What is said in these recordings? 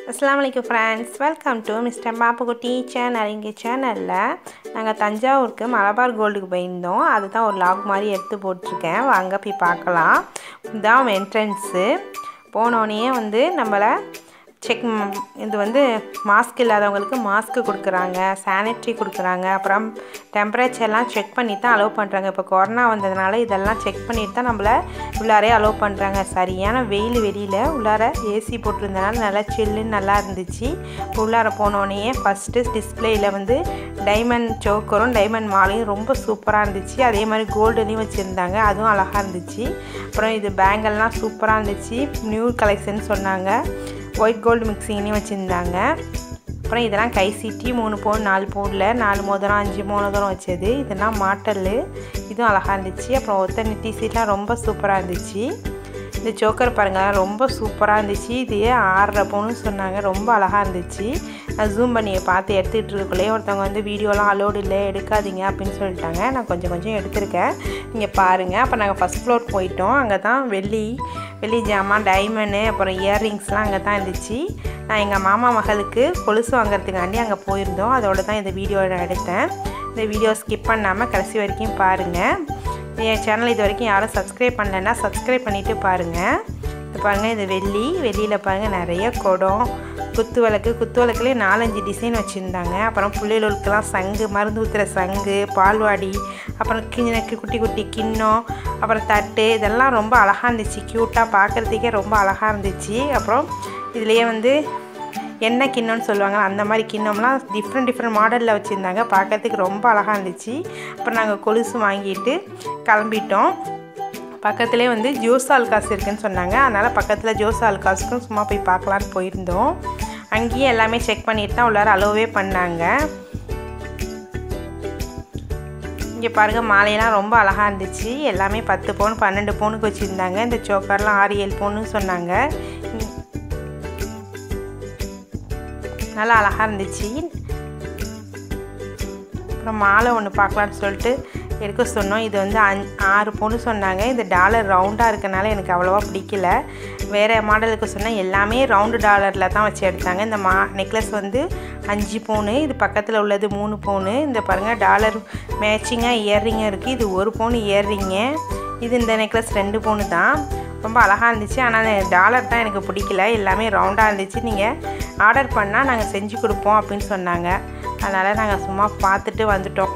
அஸ்லாம் வலைக்கம் friends welcome to mister Pappukutty channel இங்கே சேனலில் நாங்கள் தஞ்சாவூருக்கு மலபார் கோல்டுக்கு போயிருந்தோம் அதுதான் ஒரு லாக் மாதிரி எடுத்து போட்டிருக்கேன் வாங்க போய் பார்க்கலாம் இதுதான் என்ட்ரன்ஸு போனோடனே வந்து நம்மளை செக் இது வந்து மாஸ்க் இல்லாதவங்களுக்கு மாஸ்க்கு கொடுக்குறாங்க சானிட்ரி கொடுக்குறாங்க அப்புறம் டெம்பரேச்சர்லாம் செக் பண்ணி தான் அலோவ் பண்ணுறாங்க இப்போ கொரோனா வந்ததுனால இதெல்லாம் செக் பண்ணிட்டு தான் நம்மளை உள்ளாரே அலோவ் பண்ணுறாங்க சரியான வெயில் வெளியில் உள்ளார ஏசி போட்டிருந்தனால நல்லா சில்லுன்னு நல்லா இருந்துச்சு உள்ளார போனோடனே ஃபஸ்ட்டு டிஸ்பிளேயில் வந்து டைமண்ட் சோக்கரும் டைமண்ட் மாலையும் ரொம்ப சூப்பராக இருந்துச்சு அதே மாதிரி கோல்டுலேயும் வச்சுருந்தாங்க அதுவும் அழகாக இருந்துச்சு அப்புறம் இது பேங்கல்லாம் சூப்பராக இருந்துச்சு நியூ கலெக்ஷன் சொன்னாங்க ஒயிட் கோல்டு மிக்சிங்னே வச்சுருந்தாங்க அப்புறம் இதெல்லாம் கை சீட்டி மூணு பவுன் நாலு பவுனில் நாலு மோதிரம் அஞ்சு மோதிரம் வச்சது இதெல்லாம் மாட்டல் இதுவும் அழகாக இருந்துச்சு அப்புறம் ஒத்த நெட்டி சீட்லாம் ரொம்ப சூப்பராக இருந்துச்சு இந்த ஜோக்கர் பாருங்கள் ரொம்ப சூப்பராக இருந்துச்சு இது ஆறரை பவுன்னு சொன்னாங்க ரொம்ப அழகாக இருந்துச்சு நான் ஜூம் பண்ணி பார்த்து எடுத்துகிட்டு இருக்கக்குள்ளே ஒருத்தவங்க வந்து வீடியோலாம் அலோடு இல்லை எடுக்காதீங்க அப்படின்னு சொல்லிட்டாங்க நான் கொஞ்சம் கொஞ்சம் எடுத்திருக்கேன் நீங்கள் பாருங்கள் அப்போ நாங்கள் ஃபஸ்ட் ஃப்ளோர் போயிட்டோம் அங்கே தான் வெள்ளி வெள்ளி ஜாமான் டைமண்டு அப்புறம் இயர்ரிங்ஸ்லாம் அங்கே தான் இருந்துச்சு நான் எங்கள் மாமா மகளுக்கு கொலுசு வாங்குறதுக்காண்டி அங்கே போயிருந்தோம் அதோட தான் இந்த வீடியோ நான் எடுத்தேன் இந்த வீடியோ ஸ்கிப் பண்ணாமல் கடைசி வரைக்கும் பாருங்கள் என் சேனல் இது வரைக்கும் யாரும் சப்ஸ்கிரைப் பண்ணலைன்னா சப்ஸ்கிரைப் பண்ணிவிட்டு பாருங்கள் இது பாருங்கள் இது வெள்ளி வெளியில் பாருங்கள் நிறைய குடம் குத்து விளக்கு குத்து விளக்குலேயே நாலஞ்சு டிசைன் வச்சுருந்தாங்க அப்புறம் புள்ளைகளுக்கெல்லாம் சங்கு மருந்து ஊற்றுற சங்கு பால்வாடி அப்புறம் கிண்ணக்கு குட்டி குட்டி கிண்ணம் அப்புறம் தட்டு இதெல்லாம் ரொம்ப அழகாக இருந்துச்சு க்யூட்டாக பார்க்குறதுக்கே ரொம்ப அழகாக இருந்துச்சு அப்புறம் இதுலேயே வந்து என்ன கிண்ணம்னு சொல்லுவாங்க அந்த மாதிரி கிண்ணம்லாம் டிஃப்ரெண்ட் டிஃப்ரெண்ட் மாடலில் வச்சுருந்தாங்க பார்க்குறதுக்கு ரொம்ப அழகாக இருந்துச்சு அப்புறம் நாங்கள் கொலுசு வாங்கிட்டு கிளம்பிட்டோம் பக்கத்துலேயே வந்து ஜோஸ் ஆல்காஸ் இருக்குதுன்னு சொன்னாங்க அதனால் பக்கத்தில் ஜோஸ் ஆல்காஸ்க்கும் சும்மா போய் பார்க்கலான்னு போயிருந்தோம் அங்கேயே எல்லாமே செக் பண்ணிட்டு தான் உள்ளார அலோவே பண்ணாங்க இங்கே பாருங்கள் மாலையெல்லாம் ரொம்ப அழகாக இருந்துச்சு எல்லாமே பத்து பவுன் பன்னெண்டு பவுனுக்கு வச்சுருந்தாங்க இந்த சோக்கர்லாம் ஆறு ஏழு பவுன்னு சொன்னாங்க நல்லா அழகாக இருந்துச்சு அப்புறம் மாலை ஒன்று பார்க்கலான்னு சொல்லிட்டு எடுக்க சொன்னோம் இது வந்து அஞ் ஆறு பொண்ணு சொன்னாங்க இந்த டாலர் ரவுண்டாக இருக்கனால எனக்கு அவ்வளோவா பிடிக்கல வேறு மாடலுக்கு சொன்னால் எல்லாமே ரவுண்டு டாலரில் தான் வச்சு எடுத்தாங்க இந்த மா நெக்லஸ் வந்து அஞ்சு பவுனு இது பக்கத்தில் உள்ளது மூணு பவுனு இந்த பாருங்கள் டாலர் மேட்சிங்காக இயர்ரிங்கும் இருக்குது இது ஒரு பவுன் இயர்ரிங்கு இது இந்த நெக்லஸ் ரெண்டு பவுனு தான் ரொம்ப அழகாக இருந்துச்சு ஆனால் டாலர் தான் எனக்கு பிடிக்கல எல்லாமே ரவுண்டாக இருந்துச்சு நீங்கள் ஆர்டர் பண்ணால் நாங்கள் செஞ்சு கொடுப்போம் அப்படின்னு சொன்னாங்க அதனால் நாங்கள் சும்மா பார்த்துட்டு வந்துட்டோம்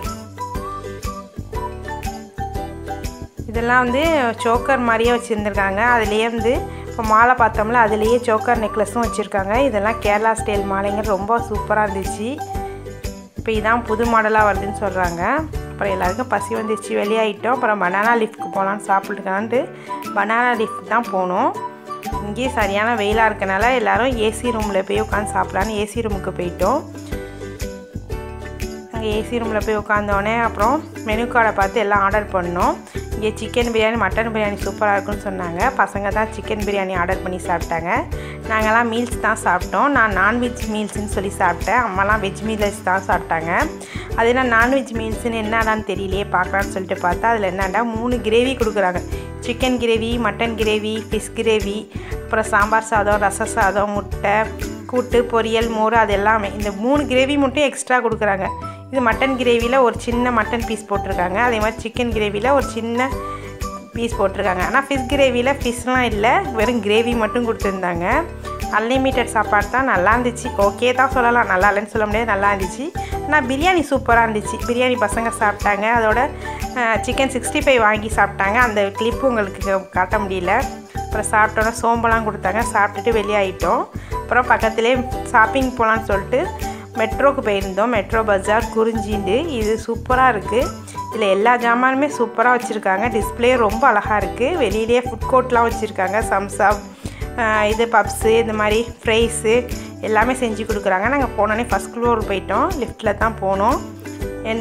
இதெல்லாம் வந்து சோக்கர் மாதிரியே வச்சுருந்துருக்காங்க அதுலேயே வந்து இப்போ மாலை பார்த்தோம்ல அதுலேயே சோக்கர் நெக்லஸும் வச்சுருக்காங்க இதெல்லாம் கேரளா ஸ்டைல் மாலைங்க ரொம்ப சூப்பராக இருந்துச்சு இப்போ இதான் புது மாடலாக வருதுன்னு சொல்கிறாங்க அப்புறம் எல்லாருக்கும் பசி வந்துச்சு வெளியாகிட்டோம் அப்புறம் பனானா லீஃப்க்கு போகலான்னு சாப்பிட்டுக்கலான்ட்டு பனானா லீஃப் தான் போனோம் இங்கேயே சரியான வெயிலாக இருக்கனால எல்லோரும் ஏசி ரூமில் போய் உட்காந்து சாப்பிட்லான்னு ஏசி ரூமுக்கு போயிட்டோம் அங்கே ஏசி ரூமில் போய் உட்காந்தோடனே அப்புறம் மெனு கார்டை பார்த்து எல்லாம் ஆர்டர் பண்ணோம் இங்கே சிக்கன் பிரியாணி மட்டன் பிரியாணி சூப்பராக இருக்குன்னு சொன்னாங்க பசங்க தான் சிக்கன் பிரியாணி ஆர்டர் பண்ணி சாப்பிட்டாங்க நாங்கள்லாம் மீல்ஸ் தான் சாப்பிட்டோம் நான் நான்வெஜ் மீல்ஸ்னு சொல்லி சாப்பிட்டேன் அம்மாலாம் வெஜ் மீல்ஸ் தான் சாப்பிட்டாங்க அது என்ன நான்வெஜ் மீல்ஸ்னு என்னடான்னு தெரியலையே பார்க்கலான்னு சொல்லிட்டு பார்த்தா அதில் என்னடா மூணு கிரேவி கொடுக்குறாங்க chicken gravy mutton gravy fish gravy அப்புறம் சாம்பார் சாதம் ரச சாதம் முட்டை கூட்டு பொரியல் மோர் அது எல்லாமே இந்த மூணு கிரேவி மட்டும் எக்ஸ்ட்ரா கொடுக்குறாங்க இது மட்டன் கிரேவியில் ஒரு சின்ன மட்டன் பீஸ் போட்டிருக்காங்க அதே மாதிரி சிக்கன் கிரேவியில் ஒரு சின்ன பீஸ் போட்டிருக்காங்க ஆனால் ஃபிஷ் கிரேவியில் ஃபிஷ்லாம் இல்லை வெறும் கிரேவி மட்டும் கொடுத்துருந்தாங்க அன்லிமிட்டட் சாப்பாடு தான் நல்லா இருந்துச்சு ஓகே தான் சொல்லலாம் நல்லா இல்லைன்னு சொல்ல முடியாது நல்லா இருந்துச்சு ஆனால் பிரியாணி சூப்பராக இருந்துச்சு பிரியாணி பசங்க சாப்பிட்டாங்க அதோட சிக்கன் சிக்ஸ்டி ஃபைவ் வாங்கி சாப்பிட்டாங்க அந்த கிளிப்பு உங்களுக்கு காட்ட முடியல அப்புறம் சாப்பிட்டோன்னா சோம்பெல்லாம் கொடுத்தாங்க சாப்பிட்டுட்டு வெளியாகிட்டோம் அப்புறம் பக்கத்துலேயே ஷாப்பிங் போகலான்னு சொல்லிட்டு மெட்ரோக்கு போயிருந்தோம் மெட்ரோ பஜார் குறிஞ்சிண்டு இது சூப்பராக இருக்குது இதில் எல்லா ஜாமானுமே சூப்பராக வச்சுருக்காங்க டிஸ்பிளே ரொம்ப அழகாக இருக்குது வெளியிலேயே ஃபுட் கோர்ட்லாம் வச்சுருக்காங்க சம்சா இது பப்ஸு இந்த மாதிரி ஃப்ரைஸு எல்லாமே செஞ்சு கொடுக்குறாங்க நாங்கள் போனோடனே ஃபஸ்ட் ஃப்ளோர் போயிட்டோம் லிஃப்ட்டில் தான் போனோம் என்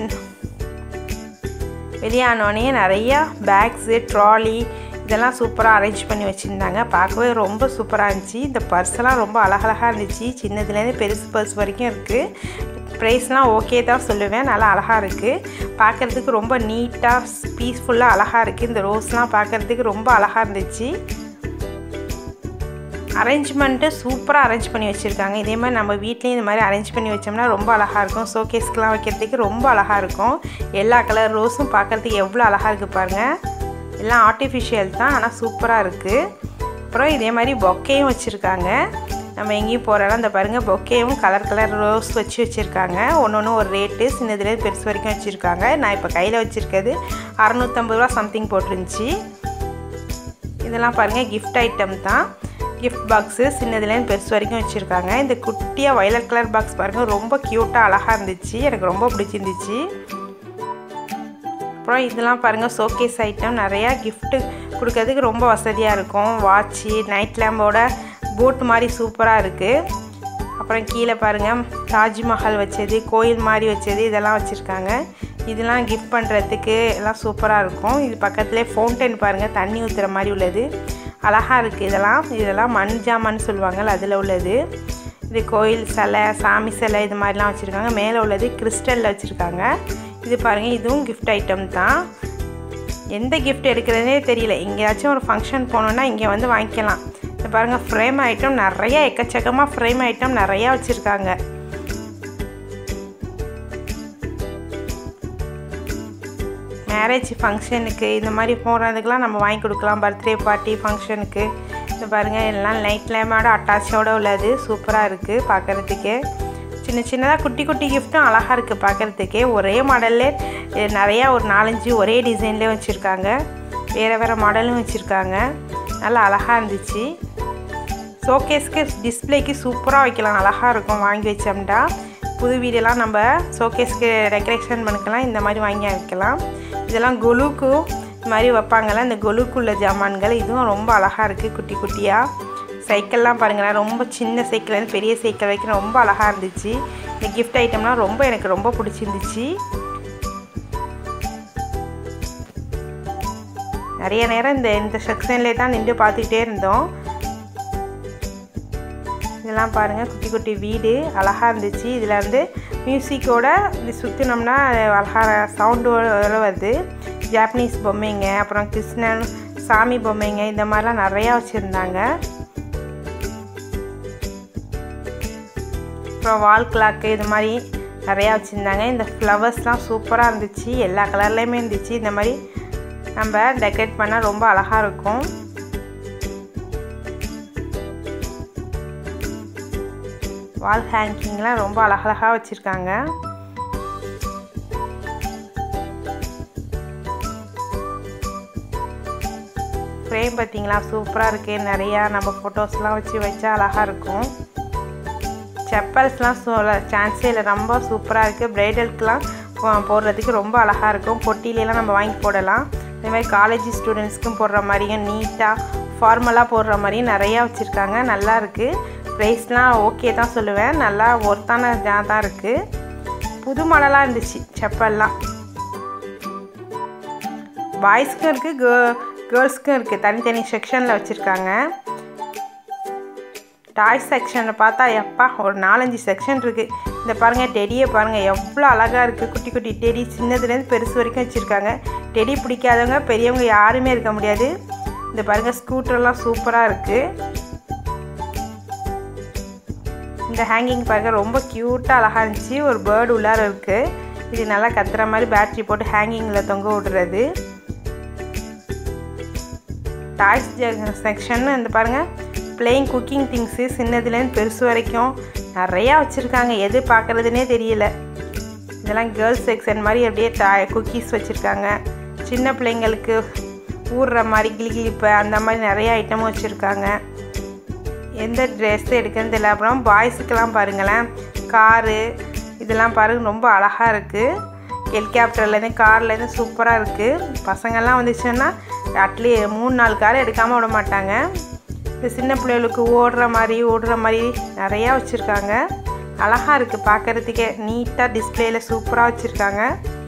வெளியானோடனே நிறையா பேக்ஸு ட்ராலி இதெல்லாம் சூப்பராக அரேஞ்ச் பண்ணி வச்சுருந்தாங்க பார்க்கவே ரொம்ப சூப்பராக இருந்துச்சு இந்த பர்ஸ்லாம் ரொம்ப அழகழகாக இருந்துச்சு சின்னதுலேருந்து பெருசு பர்ஸ் வரைக்கும் இருக்குது ப்ரைஸ்லாம் ஓகே தான் சொல்லுவேன் நல்லா அழகாக இருக்குது பார்க்குறதுக்கு ரொம்ப நீட்டாக பீஸ்ஃபுல்லாக அழகாக இருக்குது இந்த ரோஸ்லாம் பார்க்குறதுக்கு ரொம்ப அழகாக இருந்துச்சு அரேஞ்ச்மெண்ட்டு சூப்பராக அரேஞ்ச் பண்ணி வச்சுருக்காங்க இதே மாதிரி நம்ம வீட்லேயும் இந்த மாதிரி அரேஞ்ச் பண்ணி வச்சோம்னா ரொம்ப அழகாக இருக்கும் ஷோகேஸ்க்கெலாம் வைக்கிறதுக்கு ரொம்ப அழகாக இருக்கும் எல்லா கலர் ரோஸும் பார்க்குறதுக்கு எவ்வளோ அழகாக இருக்குது பாருங்கள் எல்லாம் ஆர்டிஃபிஷியல் தான் ஆனால் சூப்பராக இருக்குது அப்புறம் இதே மாதிரி பொக்கையும் வச்சுருக்காங்க நம்ம எங்கேயும் போகிறோம் இந்த பாருங்கள் பொக்கையும் கலர் கலர் ரோஸ் வச்சு வச்சுருக்காங்க ஒன்று ஒன்று ஒரு ரேட்டு சின்னதுலேருந்து பெருசு வரைக்கும் வச்சுருக்காங்க நான் இப்போ கையில் வச்சுருக்கிறது அறநூற்றம்பது ரூபா சம்திங் போட்டிருந்துச்சி இதெல்லாம் பாருங்கள் கிஃப்ட் ஐட்டம் தான் கிஃப்ட் பாக்ஸு சின்னதுலேருந்து பெருசு வரைக்கும் வச்சுருக்காங்க இந்த குட்டியாக வயலட் கலர் பாக்ஸ் பாருங்கள் ரொம்ப க்யூட்டாக அழகாக இருந்துச்சு எனக்கு ரொம்ப பிடிச்சிருந்துச்சு அப்புறம் இதெல்லாம் பாருங்கள் ஷோகேஸ் ஐட்டம் நிறையா கிஃப்ட்டு கொடுக்கறதுக்கு ரொம்ப வசதியாக இருக்கும் வாட்ச்சு நைட் லேம்போட போட் மாதிரி சூப்பராக இருக்குது அப்புறம் கீழே பாருங்கள் தாஜ்மஹால் வச்சது கோயில் மாதிரி வச்சது இதெல்லாம் வச்சுருக்காங்க இதெல்லாம் கிஃப்ட் பண்ணுறதுக்கு எல்லாம் சூப்பராக இருக்கும் இது பக்கத்துலேயே ஃபவுண்டன் பாருங்கள் தண்ணி ஊற்றுற மாதிரி உள்ளது அழகாக இருக்குது இதெல்லாம் இதெல்லாம் மண் ஜாமான்னு சொல்லுவாங்கள்ல அதில் உள்ளது இது கோயில் சிலை சாமி சிலை இது மாதிரிலாம் வச்சுருக்காங்க மேலே உள்ளது கிறிஸ்டலில் வச்சுருக்காங்க இது பாருங்கள் இதுவும் கிஃப்ட் ஐட்டம் தான் எந்த கிஃப்ட் எடுக்கிறதுனே தெரியல எங்கேயாச்சும் ஒரு ஃபங்க்ஷன் போனோன்னா இங்கே வந்து வாங்கிக்கலாம் இது பாருங்கள் ஃப்ரேம் ஐட்டம் நிறைய எக்கச்சக்கமாக ஃப்ரேம் ஐட்டம் நிறையா வச்சுருக்காங்க மேரேஜ் ஃபங்க்ஷனுக்கு இந்த மாதிரி போகிறதுக்கெலாம் நம்ம வாங்கி கொடுக்கலாம் பர்த்டே பார்ட்டி ஃபங்க்ஷனுக்கு இது பாருங்கள் எல்லாம் லைட் லேமோட அட்டாச்சோட உள்ளது சூப்பராக இருக்குது பார்க்குறதுக்கே சின்ன சின்னதாக குட்டி குட்டி கிஃப்ட்டும் அழகாக இருக்குது பார்க்குறதுக்கே ஒரே மாடல்லே நிறையா ஒரு நாலஞ்சு ஒரே டிசைன்லேயே வச்சுருக்காங்க வேறு வேறு மாடலும் வச்சுருக்காங்க நல்லா அழகாக இருந்துச்சு ஷோகேஸ்க்கு டிஸ்பிளேக்கு சூப்பராக வைக்கலாம் அழகாக இருக்கும் வாங்கி வச்சோம்னா புது வீடெல்லாம் நம்ம ஷோகேஸ்க்கு டெக்கரேஷன் பண்ணிக்கலாம் இந்த மாதிரி வாங்கி வைக்கலாம் இதெல்லாம் கொலுக்கு இது மாதிரி வைப்பாங்கள்ல இந்த கொலுக்குள்ள ஜாமான்கள் இதுவும் ரொம்ப அழகாக இருக்குது குட்டி குட்டியாக சைக்கிள்லாம் பாருங்களேன் ரொம்ப சின்ன சைக்கிள்லேருந்து பெரிய சைக்கிள் வரைக்கும் ரொம்ப அழகாக இருந்துச்சு இந்த கிஃப்ட் ஐட்டம்லாம் ரொம்ப எனக்கு ரொம்ப பிடிச்சிருந்துச்சு நிறைய நேரம் இந்த இந்த செக்ஷன்லேயே தான் நின்று பார்த்துக்கிட்டே இருந்தோம் இதெல்லாம் பாருங்கள் குட்டி குட்டி வீடு அழகாக இருந்துச்சு இதில் வந்து மியூசிக்கோட இது சுற்றினோம்னா அழகாக சவுண்டு வருது ஜாப்பனீஸ் பொம்மைங்க அப்புறம் கிருஷ்ணன் சாமி பொம்மைங்க இந்த மாதிரிலாம் நிறையா வச்சுருந்தாங்க அப்புறம் வால் கிளாக்கு இது மாதிரி நிறையா வச்சுருந்தாங்க இந்த ஃப்ளவர்ஸ்லாம் சூப்பராக இருந்துச்சு எல்லா கலர்லேயுமே இருந்துச்சு இந்த மாதிரி நம்ம டெக்கரேட் பண்ணால் ரொம்ப அழகாக இருக்கும் வால் ஹேங்கிங்லாம் ரொம்ப அழகழகாக வச்சுருக்காங்க ஃப்ரேம் பார்த்தீங்களா சூப்பராக இருக்குது நிறையா நம்ம ஃபோட்டோஸ்லாம் வச்சு வச்சா அழகாக இருக்கும் செப்பல்ஸ்லாம் சொல்ல சான்ஸே இல்லை ரொம்ப சூப்பராக இருக்குது ப்ரைடலுக்குலாம் போடுறதுக்கு ரொம்ப அழகாக இருக்கும் பொட்டிலெலாம் நம்ம வாங்கி போடலாம் அதே மாதிரி காலேஜ் ஸ்டூடெண்ட்ஸ்க்கும் போடுற மாதிரியும் நீட்டாக ஃபார்மலாக போடுற மாதிரியும் நிறையா வச்சுருக்காங்க நல்லா இருக்குது ப்ரைஸ்லாம் ஓகே தான் சொல்லுவேன் நல்லா ஒர்த்தான இதாக தான் இருக்குது புது மாடலாக இருந்துச்சு செப்பல்லாம் பாய்ஸ்க்கும் இருக்குது கே கேர்ள்ஸ்க்கும் இருக்குது தனித்தனி செக்ஷனில் வச்சுருக்காங்க டாய்ஸ் செக்ஷனில் பார்த்தா எப்பா ஒரு நாலஞ்சு செக்ஷன் இருக்குது இந்த பாருங்கள் டெடியை பாருங்கள் எவ்வளோ அழகாக இருக்குது குட்டி குட்டி டெடி சின்னதுலேருந்து பெருசு வரைக்கும் வச்சுருக்காங்க டெடி பிடிக்காதவங்க பெரியவங்க யாருமே இருக்க முடியாது இந்த பாருங்கள் ஸ்கூட்டர்லாம் சூப்பராக இருக்குது இந்த ஹேங்கிங் பாருங்கள் ரொம்ப க்யூட்டாக அழகாக இருந்துச்சு ஒரு பேர்டு உள்ளார இருக்குது இது நல்லா கத்துற மாதிரி பேட்ரி போட்டு ஹேங்கிங்கில் தொங்க விடுறது டாய்ஸ் செக்ஷன் இந்த பாருங்கள் பிளெயின் குக்கிங் திங்ஸு சின்னதுலேருந்து பெருசு வரைக்கும் நிறையா வச்சுருக்காங்க எது பார்க்குறதுனே தெரியல இதெல்லாம் கேர்ள்ஸ் செக்ஷன் மாதிரி அப்படியே டா குக்கீஸ் வச்சுருக்காங்க சின்ன பிள்ளைங்களுக்கு ஊறுற மாதிரி கிளிகிளிப்பு அந்த மாதிரி நிறைய ஐட்டமும் வச்சுருக்காங்க எந்த ட்ரெஸ் எடுக்குன்னு தெரியல அப்புறம் பாய்ஸுக்கெல்லாம் பாருங்களேன் காரு இதெல்லாம் பாருங்க ரொம்ப அழகாக இருக்குது ஹெலிகாப்டர்லேருந்து கார்லேருந்து சூப்பராக இருக்குது பசங்கள்லாம் வந்துச்சுன்னா அட்லீ மூணு நாலு கார் எடுக்காமல் விட மாட்டாங்க இந்த சின்ன பிள்ளைகளுக்கு ஓடுற மாதிரி ஓடுற மாதிரி நிறையா வச்சுருக்காங்க அழகாக இருக்குது பார்க்குறதுக்கே நீட்டாக டிஸ்பிளேயில் சூப்பராக வச்சுருக்காங்க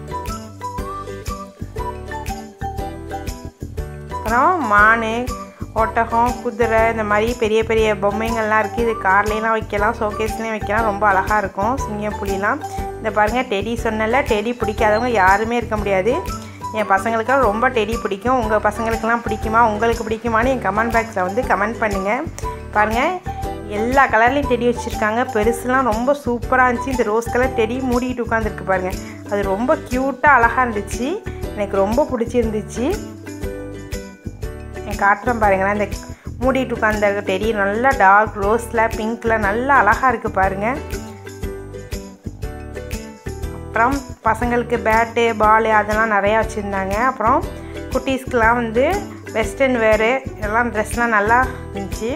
அப்புறம் மான் ஒட்டகம் குதிரை இந்த மாதிரி பெரிய பெரிய பொம்மைங்கள்லாம் இருக்குது இது கார்லேலாம் வைக்கலாம் ஷோகேஸ்லேயும் வைக்கலாம் ரொம்ப அழகாக இருக்கும் சிங்கம் புலிலாம் இந்த பாருங்கள் டெடி சொன்னல டெடி பிடிக்காதவங்க யாருமே இருக்க முடியாது என் பசங்களுக்கெல்லாம் ரொம்ப டெடி பிடிக்கும் உங்கள் பசங்களுக்கெல்லாம் பிடிக்குமா உங்களுக்கு பிடிக்குமான்னு என் கமெண்ட் பாக்ஸில் வந்து கமெண்ட் பண்ணுங்கள் பாருங்கள் எல்லா கலர்லேயும் டெடி வச்சுருக்காங்க பெருசுலாம் ரொம்ப சூப்பராக இருந்துச்சு இந்த ரோஸ் கலர் டெடி மூடிட்டு உட்காந்துருக்கு பாருங்கள் அது ரொம்ப க்யூட்டாக அழகாக இருந்துச்சு எனக்கு ரொம்ப பிடிச்சிருந்துச்சு நான் காட்டுறேன் பாருங்களேன் இந்த மூடிட்டு உட்காந்த டெடி நல்லா டார்க் ரோஸில் பிங்க்கில் நல்லா அழகாக இருக்குது பாருங்கள் அப்புறம் பசங்களுக்கு பேட்டு பாலு அதெல்லாம் நிறையா வச்சுருந்தாங்க அப்புறம் குட்டீஸ்க்கெலாம் வந்து வெஸ்டர்ன் வேரு எல்லாம் ட்ரெஸ்லாம் நல்லா இருந்துச்சு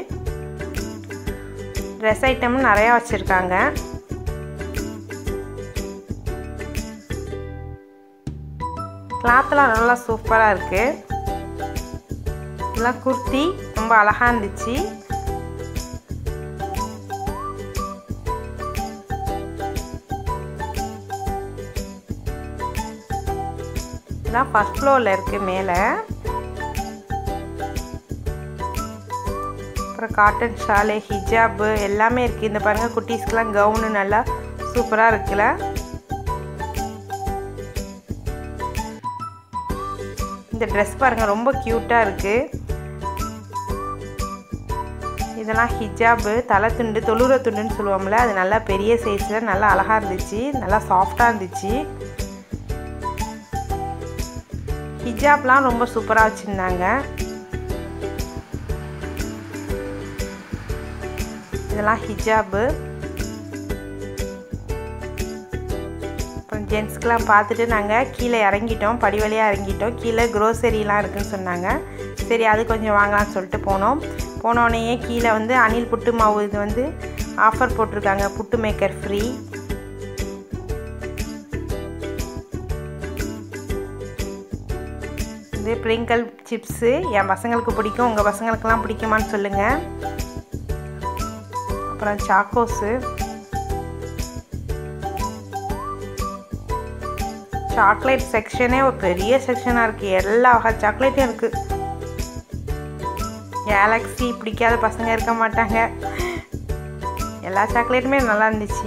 ட்ரெஸ் ஐட்டமும் நிறையா வச்சுருக்காங்க கிளாத்லாம் நல்லா சூப்பராக இருக்குது இதெல்லாம் குர்த்தி ரொம்ப அழகாக இருந்துச்சு இதெல்லாம் ஃபஸ்ட் ஃப்ளோரில் இருக்குது மேலே அப்புறம் காட்டன் ஷாலு ஹிஜாபு எல்லாமே இருக்குது இந்த பாருங்கள் குட்டீஸ்க்கெலாம் கவுனு நல்லா சூப்பராக இருக்குல்ல இந்த ட்ரெஸ் பாருங்கள் ரொம்ப க்யூட்டாக இருக்குது இதெல்லாம் ஹிஜாபு தலை துண்டு தொழுற துண்டுன்னு சொல்லுவோம்ல அது நல்லா பெரிய சைஸில் நல்லா அழகாக இருந்துச்சு நல்லா சாஃப்டாக இருந்துச்சு ஹிஜாப்லாம் ரொம்ப சூப்பராக வச்சுருந்தாங்க இதெல்லாம் ஹிஜாபு அப்புறம் ஜென்ஸ்க்கெலாம் பார்த்துட்டு நாங்கள் கீழே இறங்கிட்டோம் படி வழியாக இறங்கிட்டோம் கீழே க்ரோசரிலாம் இருக்குதுன்னு சொன்னாங்க சரி அது கொஞ்சம் வாங்கலாம்னு சொல்லிட்டு போனோம் போனோடனேயே கீழே வந்து அணில் புட்டு மாவு இது வந்து ஆஃபர் போட்டிருக்காங்க புட்டு மேக்கர் ஃப்ரீ இது ப்ரிங்கல் சிப்ஸு என் பசங்களுக்கு பிடிக்கும் உங்கள் பசங்களுக்கெல்லாம் பிடிக்குமான்னு சொல்லுங்கள் அப்புறம் சாக்கோஸு சாக்லேட் செக்ஷனே ஒரு பெரிய செக்ஷனாக இருக்குது எல்லா வகை சாக்லேட்டும் இருக்குது கேலக்ஸி பிடிக்காத பசங்க இருக்க மாட்டாங்க எல்லா சாக்லேட்டுமே நல்லா இருந்துச்சு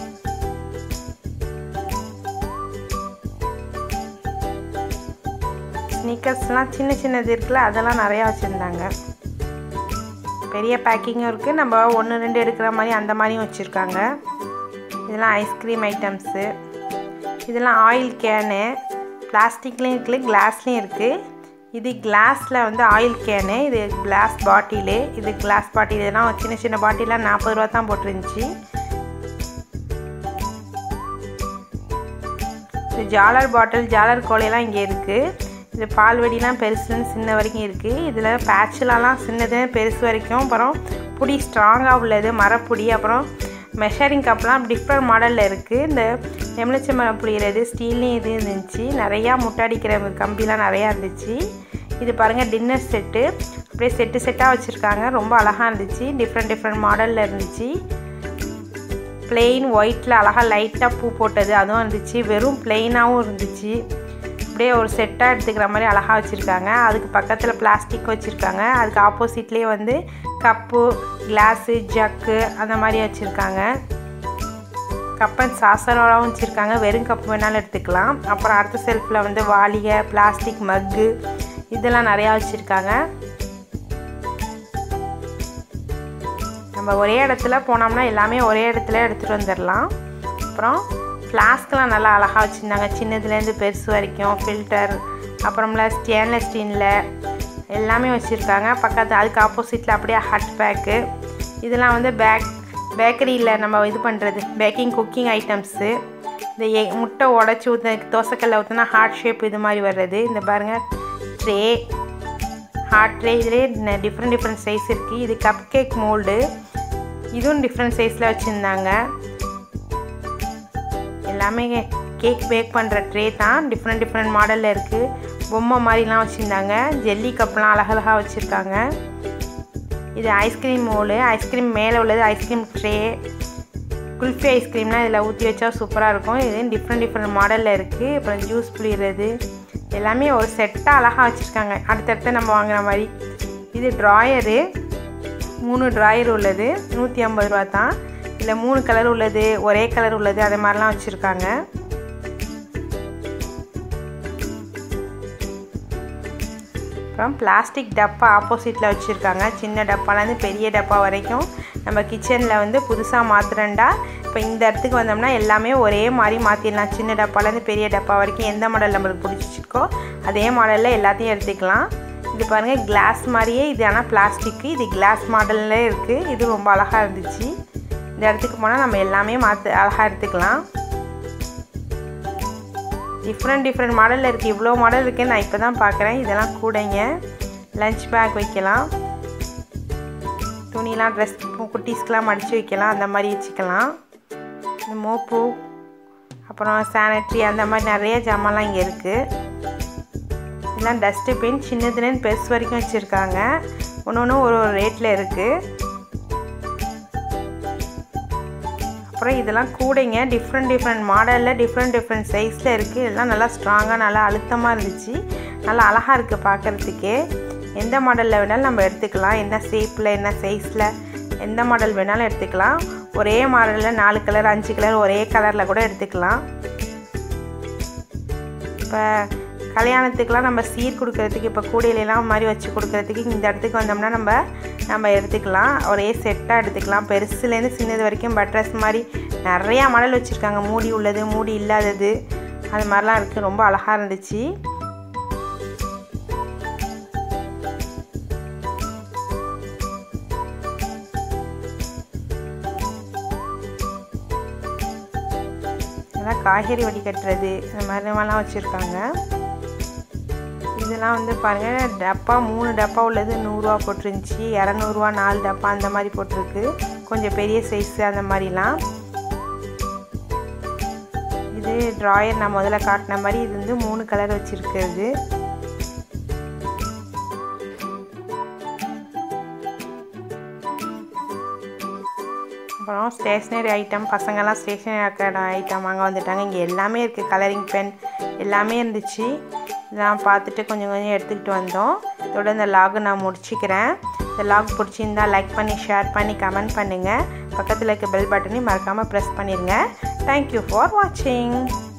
ஸ்னீக்கர்ஸ்லாம் சின்ன சின்னது இருக்குல்ல அதெல்லாம் நிறையா வச்சுருந்தாங்க பெரிய பேக்கிங்கும் இருக்குது நம்ம ஒன்று ரெண்டு எடுக்கிற மாதிரி அந்த மாதிரியும் வச்சுருக்காங்க இதெல்லாம் ஐஸ்கிரீம் ஐட்டம்ஸு இதெல்லாம் ஆயில் கேனு பிளாஸ்டிக்லேயும் இருக்குது கிளாஸ்லேயும் இருக்குது இது கிளாஸில் வந்து ஆயில் கேனு இது கிளாஸ் பாட்டிலு இது கிளாஸ் பாட்டில் இதெல்லாம் சின்ன சின்ன பாட்டிலாம் நாற்பது ரூபா தான் போட்டிருந்துச்சு இது ஜாலர் பாட்டில் ஜாலர் கோலையெல்லாம் இங்கே இருக்குது இது பால் வெடிலாம் பெருசுன்னு சின்ன வரைக்கும் இருக்குது இதில் பேட்சிலலாம் சின்னது பெருசு வரைக்கும் அப்புறம் புடி ஸ்ட்ராங்காக உள்ளது மரப்புடி அப்புறம் மெஷரிங் கப்லாம் டிஃப்ரெண்ட் மாடலில் இருக்குது இந்த எலுமிச்சம்பழம் புளியிறது ஸ்டீல்லையும் இது இருந்துச்சு நிறையா முட்டாடிக்கிற கம்பிலாம் நிறையா இருந்துச்சு இது பாருங்கள் டின்னர் செட்டு அப்படியே செட்டு செட்டாக வச்சுருக்காங்க ரொம்ப அழகாக இருந்துச்சு டிஃப்ரெண்ட் டிஃப்ரெண்ட் மாடலில் இருந்துச்சு பிளெயின் ஒயிட்டில் அழகாக லைட்டாக பூ போட்டது அதுவும் இருந்துச்சு வெறும் பிளெயினாகவும் இருந்துச்சு அப்படியே ஒரு செட்டாக எடுத்துக்கிற மாதிரி அழகாக வச்சுருக்காங்க அதுக்கு பக்கத்தில் பிளாஸ்டிக் வச்சுருக்காங்க அதுக்கு ஆப்போசிட்லேயே வந்து கப்பு கிளாஸு ஜக்கு அந்த மாதிரி வச்சுருக்காங்க கப்பன் சாசனோடவும் வச்சுருக்காங்க வெறும் கப்பு வேணாலும் எடுத்துக்கலாம் அப்புறம் அடுத்த செல்ஃபில் வந்து வாளிகை பிளாஸ்டிக் மக்கு இதெல்லாம் நிறையா வச்சுருக்காங்க நம்ம ஒரே இடத்துல போனோம்னா எல்லாமே ஒரே இடத்துல எடுத்துகிட்டு வந்துடலாம் அப்புறம் ஃப்ளாஸ்க்லாம் நல்லா அழகாக வச்சுருந்தாங்க சின்னதுலேருந்து பெருசு வரைக்கும் ஃபில்டர் அப்புறம்ல ஸ்டெயின்லெஸ் ஸ்டீனில் எல்லாமே வச்சுருக்காங்க பக்கத்து அதுக்கு ஆப்போசிட்டில் அப்படியே ஹட் பேக்கு இதெல்லாம் வந்து பேக் பேக்கரியில் நம்ம இது பண்ணுறது பேக்கிங் குக்கிங் ஐட்டம்ஸு இந்த எ முட்டை உடச்சி ஊற்ற தோசைக்கல்ல ஊற்றினா ஹார்ட் ஷேப் இது மாதிரி வர்றது இந்த பாருங்கள் ட்ரே ஹார்ட் ட்ரே இதுலேயே டிஃப்ரெண்ட் டிஃப்ரெண்ட் சைஸ் இருக்குது இது கப் கேக் மோல்டு இதுவும் டிஃப்ரெண்ட் சைஸில் வச்சுருந்தாங்க எல்லாமே கேக் பேக் பண்ணுற ட்ரே தான் டிஃப்ரெண்ட் டிஃப்ரெண்ட் மாடலில் இருக்குது பொம்மை மாதிரிலாம் வச்சுருந்தாங்க ஜெல்லி கப்லாம் அழகழகாக வச்சுருக்காங்க இது ஐஸ்கிரீம் மோலு ஐஸ்கிரீம் மேலே உள்ளது ஐஸ்கிரீம் ட்ரே குல்ஃபி ஐஸ்கிரீம்லாம் இதில் ஊற்றி வச்சா சூப்பராக இருக்கும் இது டிஃப்ரெண்ட் டிஃப்ரெண்ட் மாடலில் இருக்குது அப்புறம் ஜூஸ் புளிகிறது எல்லாமே ஒரு செட்டாக அழகாக வச்சுருக்காங்க அடுத்தடுத்து நம்ம வாங்குற மாதிரி இது ட்ராயரு மூணு ட்ராயர் உள்ளது நூற்றி ஐம்பது ரூபா தான் இதில் மூணு கலர் உள்ளது ஒரே கலர் உள்ளது அதே மாதிரிலாம் வச்சுருக்காங்க அப்புறம் பிளாஸ்டிக் டப்பா ஆப்போசிட்டில் வச்சுருக்காங்க சின்ன டப்பாலேருந்து பெரிய டப்பா வரைக்கும் நம்ம கிச்சனில் வந்து புதுசாக மாற்றுறேன்டா இப்போ இந்த இடத்துக்கு வந்தோம்னா எல்லாமே ஒரே மாதிரி மாற்றிடலாம் சின்ன டப்பாலேருந்து பெரிய டப்பா வரைக்கும் எந்த மாடல் நம்மளுக்கு பிடிச்சிருக்கோ அதே மாடலில் எல்லாத்தையும் எடுத்துக்கலாம் இது பாருங்கள் கிளாஸ் மாதிரியே இது ஆனால் பிளாஸ்டிக்கு இது கிளாஸ் மாடல்லே இருக்குது இது ரொம்ப அழகாக இருந்துச்சு இந்த இடத்துக்கு போனால் நம்ம எல்லாமே மாற்று அழகாக எடுத்துக்கலாம் டிஃப்ரெண்ட் டிஃப்ரெண்ட் மாடலில் இருக்குது இவ்வளோ மாடல் இருக்குது நான் இப்போ தான் பார்க்குறேன் இதெல்லாம் கூடைங்க லஞ்ச் பேக் வைக்கலாம் துணிலாம் ட்ரெஸ் குட்டீஸ்க்கெலாம் மடித்து வைக்கலாம் அந்த மாதிரி வச்சுக்கலாம் இந்த மோப்பு அப்புறம் சானிட்ரி அந்த மாதிரி நிறைய ஜாமான்லாம் இங்கே இருக்குது இதெல்லாம் டஸ்ட்டுபின் சின்னதுலேருந்து பெருசு வரைக்கும் வச்சுருக்காங்க ஒன்று ஒன்று ஒரு ஒரு ரேட்டில் இருக்குது அப்புறம் இதெல்லாம் கூடைங்க டிஃப்ரெண்ட் டிஃப்ரெண்ட் மாடலில் டிஃப்ரெண்ட் டிஃப்ரெண்ட் சைஸில் இருக்குது இதெல்லாம் நல்லா ஸ்ட்ராங்காக நல்லா அழுத்தமாக இருந்துச்சு நல்லா அழகாக இருக்குது பார்க்குறதுக்கே எந்த மாடலில் வேணாலும் நம்ம எடுத்துக்கலாம் என்ன ஷேப்பில் என்ன சைஸில் எந்த மாடல் வேணாலும் எடுத்துக்கலாம் ஒரே மாடலில் நாலு கலர் அஞ்சு கலர் ஒரே கலரில் கூட எடுத்துக்கலாம் இப்போ கல்யாணத்துக்கெலாம் நம்ம சீர் கொடுக்கறதுக்கு இப்போ கூடையிலலாம் மாதிரி வச்சு கொடுக்கறதுக்கு இந்த இடத்துக்கு வந்தோம்னா நம்ம நம்ம எடுத்துக்கலாம் ஒரே செட்டாக எடுத்துக்கலாம் பெருசுலேருந்து சின்னது வரைக்கும் பட்ரஸ் மாதிரி நிறையா மாடல் வச்சுருக்காங்க மூடி உள்ளது மூடி இல்லாதது அது மாதிரிலாம் இருக்குது ரொம்ப அழகாக இருந்துச்சு இதெல்லாம் காய்கறி வடிகட்டுறது இந்த மாதிரிலாம் வச்சுருக்காங்க இதெல்லாம் வந்து பாருங்கள் டப்பா மூணு டப்பா உள்ளது நூறுரூவா போட்டிருந்துச்சி இரநூறுவா நாலு டப்பா அந்த மாதிரி போட்டிருக்கு கொஞ்சம் பெரிய சைஸு அந்த மாதிரிலாம் இது ட்ராயர் நான் முதல்ல காட்டின மாதிரி இது வந்து மூணு கலர் வச்சுருக்கிறது அப்புறம் ஸ்டேஷ்னரி ஐட்டம் பசங்கள்லாம் ஸ்டேஷ்னரி ஐட்டம் அங்கே வந்துட்டாங்க இங்கே எல்லாமே இருக்குது கலரிங் பென் எல்லாமே இருந்துச்சு இதெல்லாம் பார்த்துட்டு கொஞ்சம் கொஞ்சம் எடுத்துக்கிட்டு வந்தோம் இதோட இந்த லாகு நான் முடிச்சுக்கிறேன் இந்த லாக் பிடிச்சிருந்தா லைக் பண்ணி ஷேர் பண்ணி கமெண்ட் பண்ணுங்கள் பக்கத்தில் இருக்க பெல் பட்டனையும் மறக்காமல் ப்ரெஸ் பண்ணிடுங்க தேங்க்யூ ஃபார் வாட்சிங்